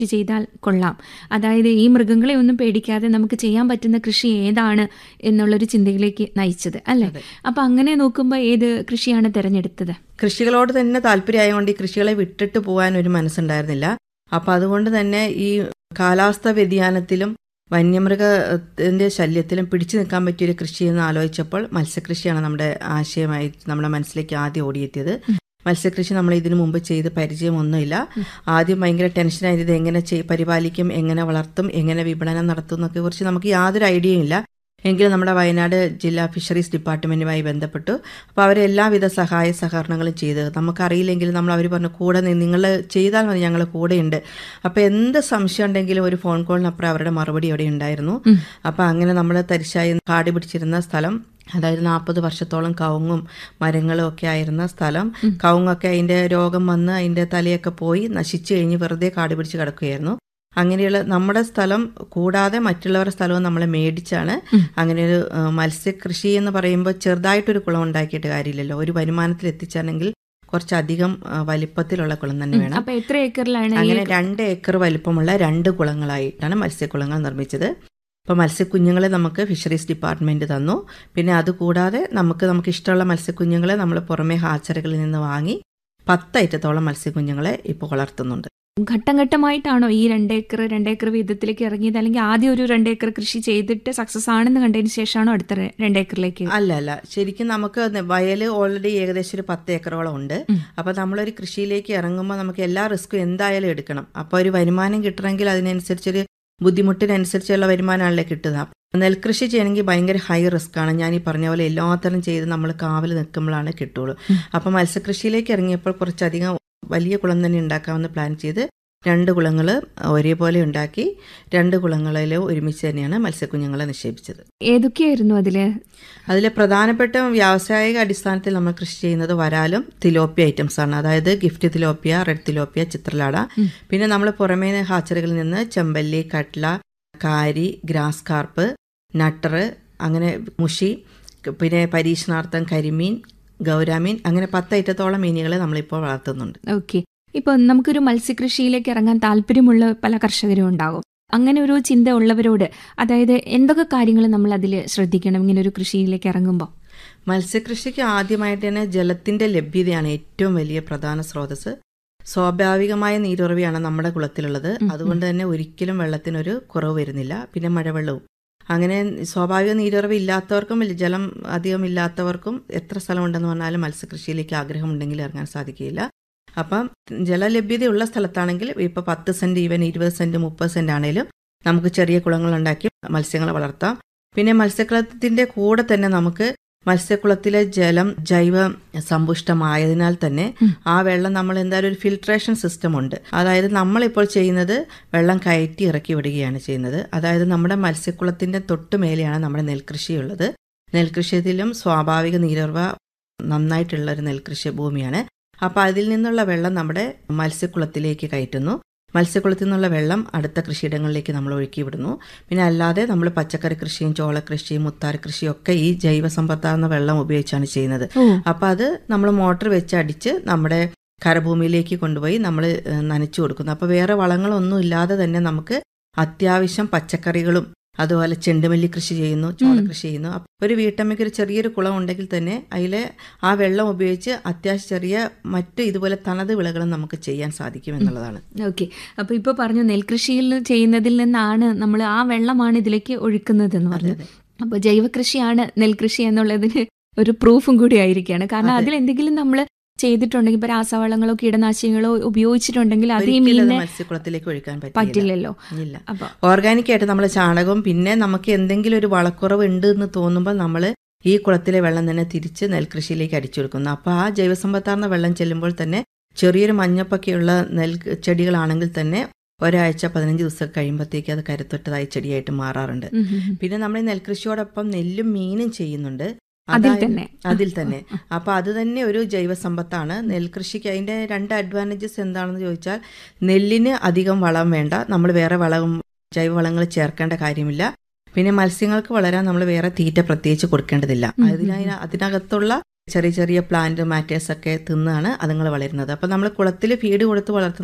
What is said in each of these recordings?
ചെയ്താൽ കൊള്ളാം അതായത് ഈ മൃഗങ്ങളെ ഒന്നും പേടിക്കാതെ നമുക്ക് ചെയ്യാൻ പറ്റുന്ന കൃഷി ഏതാണ് എന്നുള്ളൊരു ചിന്തയിലേക്ക് നയിച്ചത് അല്ലേ അപ്പൊ അങ്ങനെ നോക്കുമ്പോൾ ഏത് കൃഷിയാണ് തിരഞ്ഞെടുത്തത് കൃഷികളോട് തന്നെ താല്പര്യമായതുകൊണ്ട് ഈ കൃഷികളെ വിട്ടിട്ട് പോകാൻ ഒരു മനസ്സുണ്ടായിരുന്നില്ല അപ്പം അതുകൊണ്ട് തന്നെ ഈ കാലാവസ്ഥ വ്യതിയാനത്തിലും വന്യമൃഗത്തിന്റെ ശല്യത്തിലും പിടിച്ചു നിൽക്കാൻ പറ്റിയൊരു കൃഷി എന്ന് ആലോചിച്ചപ്പോൾ മത്സ്യകൃഷിയാണ് നമ്മുടെ ആശയമായി നമ്മുടെ മനസ്സിലേക്ക് ആദ്യം ഓടിയെത്തിയത് മത്സ്യകൃഷി നമ്മൾ ഇതിനു മുമ്പ് ചെയ്ത് പരിചയമൊന്നുമില്ല ആദ്യം ഭയങ്കര ടെൻഷനായത് ഇത് എങ്ങനെ ചെയ് പരിപാലിക്കും എങ്ങനെ വളർത്തും എങ്ങനെ വിപണനം നടത്തും എന്നൊക്കെ കുറിച്ച് നമുക്ക് യാതൊരു ഐഡിയയും ഇല്ല എങ്കിലും നമ്മുടെ വയനാട് ജില്ലാ ഫിഷറീസ് ഡിപ്പാർട്ട്മെൻറ്റുമായി ബന്ധപ്പെട്ടു അപ്പോൾ അവർ എല്ലാവിധ സഹായ സഹകരണങ്ങളും ചെയ്ത് നമുക്കറിയില്ലെങ്കിലും നമ്മൾ അവർ പറഞ്ഞു കൂടെ നിങ്ങൾ ചെയ്താൽ മതി ഞങ്ങൾ കൂടെയുണ്ട് അപ്പോൾ എന്ത് സംശയം ഉണ്ടെങ്കിലും ഒരു ഫോൺ കോളിനപ്പുറം അവരുടെ മറുപടി അവിടെ ഉണ്ടായിരുന്നു അപ്പോൾ അങ്ങനെ നമ്മൾ തരിശായി കാട് പിടിച്ചിരുന്ന സ്ഥലം അതായത് നാൽപ്പത് വർഷത്തോളം കവുങ്ങും മരങ്ങളും ഒക്കെ ആയിരുന്ന സ്ഥലം കവുങ്ങൊക്കെ അതിൻ്റെ രോഗം വന്ന് അതിൻ്റെ തലയൊക്കെ പോയി നശിച്ചു കഴിഞ്ഞ് വെറുതെ കാട് പിടിച്ച് കിടക്കുകയായിരുന്നു അങ്ങനെയുള്ള നമ്മുടെ സ്ഥലം കൂടാതെ മറ്റുള്ളവരുടെ സ്ഥലവും നമ്മളെ മേടിച്ചാണ് അങ്ങനെ ഒരു മത്സ്യകൃഷി എന്ന് പറയുമ്പോൾ ചെറുതായിട്ടൊരു കുളം ഉണ്ടാക്കിയിട്ട് കാര്യമില്ലല്ലോ ഒരു വരുമാനത്തിൽ എത്തിച്ചാണെങ്കിൽ കുറച്ചധികം വലിപ്പത്തിലുള്ള കുളം തന്നെ വേണം അപ്പൊ എത്ര ഏക്കറിലാണ് അങ്ങനെ രണ്ട് ഏക്കർ വലിപ്പമുള്ള രണ്ട് കുളങ്ങളായിട്ടാണ് മത്സ്യക്കുളങ്ങൾ നിർമ്മിച്ചത് അപ്പോൾ മത്സ്യക്കുഞ്ഞുങ്ങളെ നമുക്ക് ഫിഷറീസ് ഡിപ്പാർട്ട്മെൻറ്റ് തന്നു പിന്നെ അതുകൂടാതെ നമുക്ക് നമുക്ക് ഇഷ്ടമുള്ള മത്സ്യക്കുഞ്ഞുങ്ങളെ നമ്മൾ പുറമേ ഹാച്ചറികളിൽ നിന്ന് വാങ്ങി പത്ത് ഐറ്റത്തോളം മത്സ്യക്കുഞ്ഞുങ്ങളെ ഇപ്പോൾ വളർത്തുന്നുണ്ട് ഘട്ടം ഘട്ടമായിട്ടാണോ ഈ രണ്ടേക്കർ രണ്ടേക്കർ വീതത്തിലേക്ക് ഇറങ്ങിയത് അല്ലെങ്കിൽ ആദ്യം ഒരു രണ്ടേക്കർ കൃഷി ചെയ്തിട്ട് സക്സസ് ആണെന്ന് കണ്ടതിന് ശേഷമാണോ അടുത്ത രണ്ടേക്കറിലേക്ക് അല്ല അല്ല ശരിക്കും നമുക്ക് വയൽ ഓൾറെഡി ഏകദേശം ഒരു പത്ത് ഏക്കറോളം ഉണ്ട് അപ്പോൾ നമ്മളൊരു കൃഷിയിലേക്ക് ഇറങ്ങുമ്പോൾ നമുക്ക് എല്ലാ റിസ്ക്കും എന്തായാലും എടുക്കണം അപ്പോൾ ഒരു വരുമാനം കിട്ടണമെങ്കിൽ അതിനനുസരിച്ചൊരു ബുദ്ധിമുട്ടിനനുസരിച്ചുള്ള വരുമാനമാണല്ലേ കിട്ടുക നെൽകൃഷി ചെയ്യണമെങ്കിൽ ഭയങ്കര ഹൈ റിസ്ക് ആണ് ഞാൻ ഈ പറഞ്ഞ പോലെ എല്ലാത്തരം ചെയ്ത് നമ്മൾ കാവൽ നിൽക്കുമ്പോഴാണ് കിട്ടുള്ളൂ അപ്പോൾ മത്സ്യകൃഷിയിലേക്ക് ഇറങ്ങിയപ്പോൾ കുറച്ചധികം വലിയ കുളം തന്നെ ഉണ്ടാക്കാമെന്ന് പ്ലാൻ ചെയ്ത് രണ്ട് കുളങ്ങൾ ഒരേപോലെ ഉണ്ടാക്കി രണ്ട് കുളങ്ങളിൽ ഒരുമിച്ച് തന്നെയാണ് മത്സ്യക്കുഞ്ഞുങ്ങളെ നിക്ഷേപിച്ചത് ഏതൊക്കെയായിരുന്നു അതില് അതിൽ പ്രധാനപ്പെട്ട വ്യാവസായിക അടിസ്ഥാനത്തിൽ നമ്മൾ കൃഷി ചെയ്യുന്നത് വരാലും തിലോപ്പിയ ഐറ്റംസ് ആണ് അതായത് gift tilapia red tilapia Chitralada പിന്നെ നമ്മൾ പുറമേ ഹാച്ചറികളിൽ നിന്ന് ചെമ്പല്ലി കട്ട്ല കാരി ഗ്രാസ് കാർപ്പ് നട്ടർ അങ്ങനെ മുഷി പിന്നെ പരീക്ഷണാർത്ഥം കരിമീൻ ഗൗരാമീൻ അങ്ങനെ പത്ത് ഐറ്റത്തോളം മീനുകളെ നമ്മളിപ്പോൾ വളർത്തുന്നുണ്ട് ഓക്കെ ഇപ്പൊ നമുക്കൊരു മത്സ്യകൃഷിയിലേക്ക് ഇറങ്ങാൻ താല്പര്യമുള്ള പല കർഷകരും ഉണ്ടാകും അങ്ങനെ ഒരു ചിന്ത ഉള്ളവരോട് അതായത് എന്തൊക്കെ കാര്യങ്ങൾ നമ്മൾ അതിൽ ശ്രദ്ധിക്കണം ഇങ്ങനെ ഒരു കൃഷിയിലേക്ക് ഇറങ്ങുമ്പോൾ മത്സ്യകൃഷിക്ക് ആദ്യമായിട്ട് തന്നെ ജലത്തിന്റെ ലഭ്യതയാണ് ഏറ്റവും വലിയ പ്രധാന സ്രോതസ് സ്വാഭാവികമായ നീരുറവിയാണ് നമ്മുടെ കുളത്തിലുള്ളത് അതുകൊണ്ട് തന്നെ ഒരിക്കലും വെള്ളത്തിനൊരു കുറവ് വരുന്നില്ല പിന്നെ മഴവെള്ളവും അങ്ങനെ സ്വാഭാവിക നീരുറവ് ഇല്ലാത്തവർക്കും ജലം അധികം ഇല്ലാത്തവർക്കും എത്ര സ്ഥലമുണ്ടെന്ന് പറഞ്ഞാലും മത്സ്യകൃഷിയിലേക്ക് ആഗ്രഹമുണ്ടെങ്കിൽ ഇറങ്ങാൻ സാധിക്കില്ല അപ്പം ജലലഭ്യതയുള്ള സ്ഥലത്താണെങ്കിൽ ഇപ്പോൾ പത്ത് സെൻറ്റ് ഈവൻ ഇരുപത് സെൻറ്റ് മുപ്പത് സെൻറ്റ് ആണെങ്കിലും നമുക്ക് ചെറിയ കുളങ്ങളുണ്ടാക്കി മത്സ്യങ്ങളെ വളർത്താം പിന്നെ മത്സ്യക്കുളത്തിൻ്റെ കൂടെ തന്നെ നമുക്ക് മത്സ്യക്കുളത്തിലെ ജലം ജൈവ സമ്പുഷ്ടമായതിനാൽ തന്നെ ആ വെള്ളം നമ്മൾ എന്തായാലും ഒരു ഫിൽട്രേഷൻ സിസ്റ്റം ഉണ്ട് അതായത് നമ്മളിപ്പോൾ ചെയ്യുന്നത് വെള്ളം കയറ്റി ഇറക്കി വിടുകയാണ് ചെയ്യുന്നത് അതായത് നമ്മുടെ മത്സ്യക്കുളത്തിൻ്റെ തൊട്ട് മേലെയാണ് നമ്മുടെ നെൽകൃഷിയുള്ളത് നെൽകൃഷിയത്തിലും സ്വാഭാവിക നീരുറവ നന്നായിട്ടുള്ള ഒരു നെൽകൃഷി ഭൂമിയാണ് അപ്പോൾ അതിൽ നിന്നുള്ള വെള്ളം നമ്മുടെ മത്സ്യക്കുളത്തിലേക്ക് കയറ്റുന്നു മത്സ്യക്കുളത്തിൽ നിന്നുള്ള വെള്ളം അടുത്ത കൃഷിയിടങ്ങളിലേക്ക് നമ്മൾ ഒഴുക്കി വിടുന്നു പിന്നെ അല്ലാതെ നമ്മൾ പച്ചക്കറി കൃഷിയും ചോളകൃഷിയും മുത്താര കൃഷിയും ഒക്കെ ഈ ജൈവ സമ്പത്താർന്ന വെള്ളം ഉപയോഗിച്ചാണ് ചെയ്യുന്നത് അപ്പം അത് നമ്മൾ മോട്ടർ വെച്ച് അടിച്ച് നമ്മുടെ കരഭൂമിയിലേക്ക് കൊണ്ടുപോയി നമ്മൾ നനച്ചു കൊടുക്കുന്നു അപ്പോൾ വേറെ വളങ്ങളൊന്നും ഇല്ലാതെ തന്നെ നമുക്ക് അത്യാവശ്യം പച്ചക്കറികളും അതുപോലെ ചെണ്ടുമല്ലി കൃഷി ചെയ്യുന്നു ചോള കൃഷി ചെയ്യുന്നു ഒരു വീട്ടമ്മയ്ക്ക് ഒരു ചെറിയൊരു കുളം ഉണ്ടെങ്കിൽ തന്നെ അതിൽ ആ വെള്ളം ഉപയോഗിച്ച് അത്യാവശ്യം ചെറിയ മറ്റ് ഇതുപോലെ തനത് വിളകളും നമുക്ക് ചെയ്യാൻ സാധിക്കും എന്നുള്ളതാണ് ഓക്കെ അപ്പോൾ ഇപ്പോൾ പറഞ്ഞു നെൽകൃഷിയിൽ ചെയ്യുന്നതിൽ നിന്നാണ് നമ്മൾ ആ വെള്ളമാണ് ഇതിലേക്ക് ഒഴുക്കുന്നത് എന്ന് പറഞ്ഞത് അപ്പോൾ ജൈവകൃഷിയാണ് നെൽകൃഷി എന്നുള്ളതിന് ഒരു പ്രൂഫും കൂടി ആയിരിക്കുകയാണ് കാരണം അതിൽ എന്തെങ്കിലും നമ്മൾ ചെയ്തിട്ടുണ്ടെങ്കിൽ ഇപ്പൊ രാസവളങ്ങളോ കീടനാശിനികളോ ഉപയോഗിച്ചിട്ടുണ്ടെങ്കിൽ അത് ഈ മീനിനെ മത്സ്യക്കുളത്തിലേക്ക് ഒഴിക്കാൻ പറ്റില്ലല്ലോ ഇല്ല ഓർഗാനിക് ആയിട്ട് നമ്മൾ ചാണകവും പിന്നെ നമുക്ക് എന്തെങ്കിലും ഒരു വളക്കുറവ് ഉണ്ട് എന്ന് തോന്നുമ്പോൾ നമ്മൾ ഈ കുളത്തിലെ വെള്ളം തന്നെ തിരിച്ച് നെൽകൃഷിയിലേക്ക് അടിച്ചു കൊടുക്കുന്നു അപ്പോൾ ആ ജൈവസമ്പത്താർന്ന വെള്ളം ചെല്ലുമ്പോൾ തന്നെ ചെറിയൊരു മഞ്ഞപ്പൊക്കെയുള്ള നെൽ ചെടികളാണെങ്കിൽ തന്നെ ഒരാഴ്ച പതിനഞ്ച് ദിവസം കഴിയുമ്പോഴത്തേക്ക് അത് കരുത്തൊട്ടതായി ചെടിയായിട്ട് മാറാറുണ്ട് പിന്നെ നമ്മൾ ഈ നെൽകൃഷിയോടൊപ്പം നെല്ലും മീനും ചെയ്യുന്നുണ്ട് അതിൽ തന്നെ അതിൽ തന്നെ അപ്പൊ അത് തന്നെ ഒരു ജൈവ സമ്പത്താണ് നെൽകൃഷിക്ക് അതിന്റെ രണ്ട് അഡ്വാൻറ്റേജസ് എന്താണെന്ന് ചോദിച്ചാൽ നെല്ലിന് അധികം വളം വേണ്ട നമ്മൾ വേറെ വളം ജൈവ വളങ്ങൾ ചേർക്കേണ്ട കാര്യമില്ല പിന്നെ മത്സ്യങ്ങൾക്ക് വളരാൻ നമ്മൾ വേറെ തീറ്റ പ്രത്യേകിച്ച് കൊടുക്കേണ്ടതില്ല അതിനായി അതിനകത്തുള്ള ചെറിയ ചെറിയ പ്ലാന്റ് മാറ്റേഴ്സ് ഒക്കെ തിന്നാണ് അതുങ്ങൾ വളരുന്നത് അപ്പൊ നമ്മൾ കുളത്തിൽ ഫീഡ് കൊടുത്ത് വളർത്തുന്ന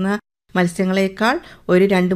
മത്സ്യങ്ങളെക്കാൾ ഒരു രണ്ട്